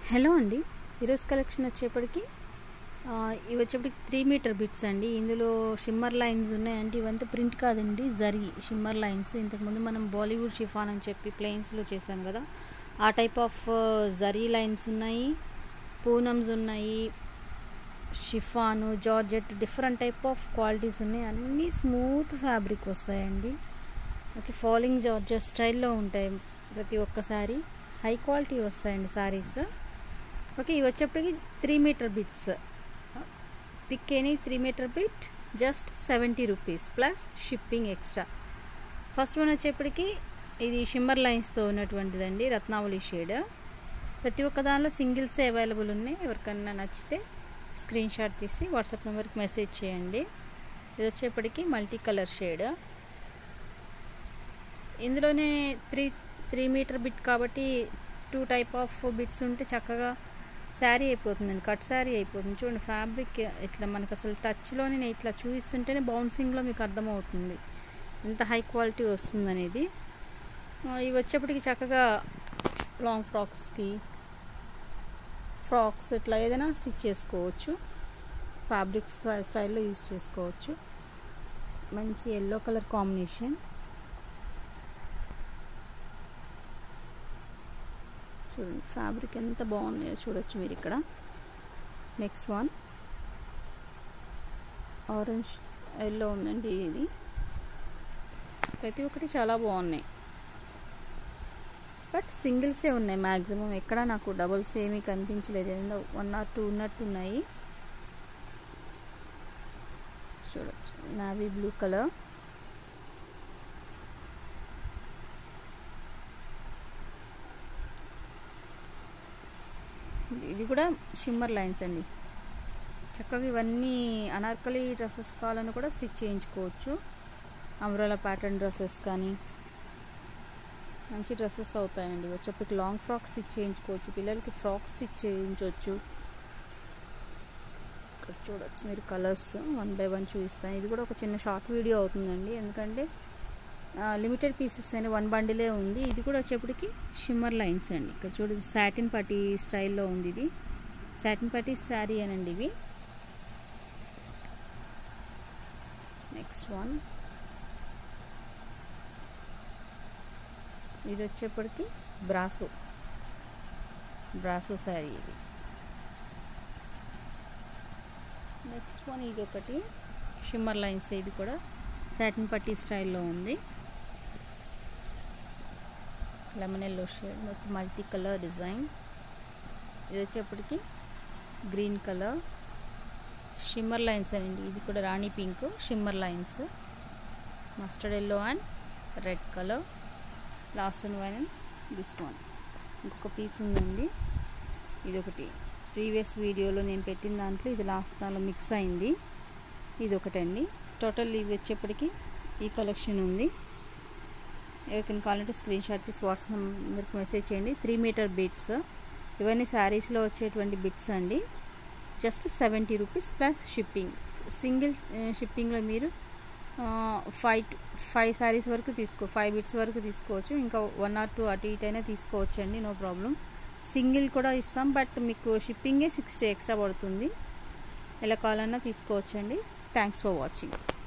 hello అండి ఈరోజు collection వచ్చేప్పటికి ఆ, ఇవి వచ్చేప్పటికి త్రీ మీటర్ బిట్స్ అండి ఇందులో షిమ్మర్ లైన్స్ ఉన్నాయంటే ఇవంతా ప్రింట్ కాదండి జరీ షిమ్మర్ లైన్స్ ఇంతకుముందు మనం బాలీవుడ్ షిఫాన్ అని చెప్పి ప్లెయిన్స్లో చేసాం కదా ఆ టైప్ ఆఫ్ జరీ లైన్స్ ఉన్నాయి పూనమ్స్ ఉన్నాయి chiffon georgette different type of qualities ఉన్నాయి అన్నీ స్మూత్ ఫ్యాబ్రిక్ వస్తాయండి ఓకే ఫాలింగ్ జార్జెట్ స్టైల్లో ఉంటాయి ప్రతి ఒక్కసారి హై క్వాలిటీ వస్తాయండి సారీస్ ఓకే ఇవి వచ్చేప్పటికి three meter bits pick any three meter bit just seventy rupees plus shipping extra first one వచ్చేప్పటికి ఇది షిమ్మర్ లైన్స్తో ఉన్నటువంటిదండి రత్నావళి షేడ్ ప్రతి ఒక్క దానిలో సింగిల్సే అవైలబుల్ ఉన్నాయి ఎవరికన్నా నచ్చితే స్క్రీన్ షాట్ తీసి వాట్సాప్ నెంబర్కి మెసేజ్ చేయండి ఇది వచ్చేప్పటికి మల్టీ కలర్ షేడ్ ఇందులోనే త్రీ త్రీ మీటర్ బిట్ కాబట్టి టూ టైప్ ఆఫ్ బిట్స్ ఉంటే చక్కగా శారీ అయిపోతుందండి కట్ శారీ అయిపోతుంది చూడండి ఫ్యాబ్రిక్ ఇట్లా మనకు అసలు టచ్లోనే నేను ఇట్లా చూపిస్తుంటేనే బౌన్సింగ్లో మీకు అర్థమవుతుంది ఎంత హై క్వాలిటీ వస్తుంది అనేది ఇవి వచ్చేప్పటికి చక్కగా లాంగ్ ఫ్రాక్స్కి ఫ్రాక్స్ ఇట్లా ఏదైనా స్టిచ్ చేసుకోవచ్చు ఫ్యాబ్రిక్స్ స్టైల్లో యూస్ చేసుకోవచ్చు మంచి ఎల్లో కలర్ కాంబినేషన్ చూడండి ఫ్యాబ్రిక్ ఎంత బాగున్నాయో చూడొచ్చు మీరు ఇక్కడ నెక్స్ట్ వన్ ఆరెంజ్ ఎల్లో ఉందండి ఇది ప్రతి ఒక్కటి చాలా బాగున్నాయి బట్ సింగిల్సే ఉన్నాయి మ్యాక్సిమం ఎక్కడ నాకు డబుల్స్ ఏమీ కనిపించలేదు ఏదో వన్ ఆర్ టూ ఉన్నట్టు ఉన్నాయి చూడొచ్చు నావీ బ్లూ కలర్ ఇది కూడా షిమ్మర్ లైన్స్ అండి చక్కగా ఇవన్నీ అనార్కలి డ్రెస్సెస్ కావాలని కూడా స్టిచ్ చేయించుకోవచ్చు అమ్రోలా ప్యాటర్న్ డ్రెస్సెస్ కానీ మంచి డ్రెస్సెస్ అవుతాయండి వచ్చేప్పటికి లాంగ్ ఫ్రాక్ స్టిచ్ చేయించుకోవచ్చు పిల్లలకి ఫ్రాక్ స్టిచ్ చేయించవచ్చు ఇక్కడ చూడొచ్చు మీరు కలర్స్ వన్ బై వన్ చూపిస్తాను ఇది కూడా ఒక చిన్న షార్ట్ వీడియో అవుతుందండి ఎందుకంటే లిమిటెడ్ పీసెస్ అని వన్ బండిలే ఉంది ఇది కూడా వచ్చేప్పటికి షిమ్మర్ లైన్స్ అండి ఇక్కడ చూడొచ్చు సాటిన్ పట్టి స్టైల్లో ఉంది ఇది సాటిన్ పట్టి శారీ అనండి ఇవి నెక్స్ట్ వన్ ఇది వచ్చేప్పటికి బ్రాసో బ్రాసో శారీ ఇది నెక్స్ట్ వన్ ఇది ఒకటి షిమ్మర్ లైన్స్ ఇది కూడా సాటిన్ పట్టీ స్టైల్లో ఉంది లెమన్ ఎల్లో షేడ్ మొత్తం మల్టీ కలర్ డిజైన్ ఇది వచ్చేప్పటికి గ్రీన్ కలర్ షిమ్మర్ లైన్స్ అండి ఇది కూడా రాణి pink shimmer lines mustard yellow and red colour last and one and this one ఇంకొక పీస్ ఉందండి ఇది ఒకటి ప్రీవియస్ వీడియోలో నేను పెట్టిన దాంట్లో ఇది లాస్ట్ దానిలో మిక్స్ అయింది ఇది ఒకటండి టోటల్ ఇవి వచ్చేప్పటికి ఈ కలెక్షన్ ఉంది ఎవరికైనా కావాలంటే స్క్రీన్ షాట్ తీసి వాట్సాప్ నెంబర్కి మెసేజ్ చేయండి త్రీ మీటర్ బిట్స్ ఇవన్నీ శారీస్లో వచ్చేటువంటి బిట్స్ అండి just seventy rupees plus shipping single షిప్పింగ్లో మీరు ఫైవ్ ఫైవ్ శారీస్ వరకు తీసుకో ఫైవ్ బిట్స్ వరకు తీసుకోవచ్చు ఇంకా వన్ ఆర్ టూ అటు ఇటు అయినా తీసుకోవచ్చు అండి నో ప్రాబ్లం సింగిల్ కూడా ఇస్తాం బట్ మీకు షిప్పింగే సిక్స్టీ ఎక్స్ట్రా పడుతుంది ఎలా కావాలన్నా తీసుకోవచ్చండి థ్యాంక్స్ ఫర్ వాచింగ్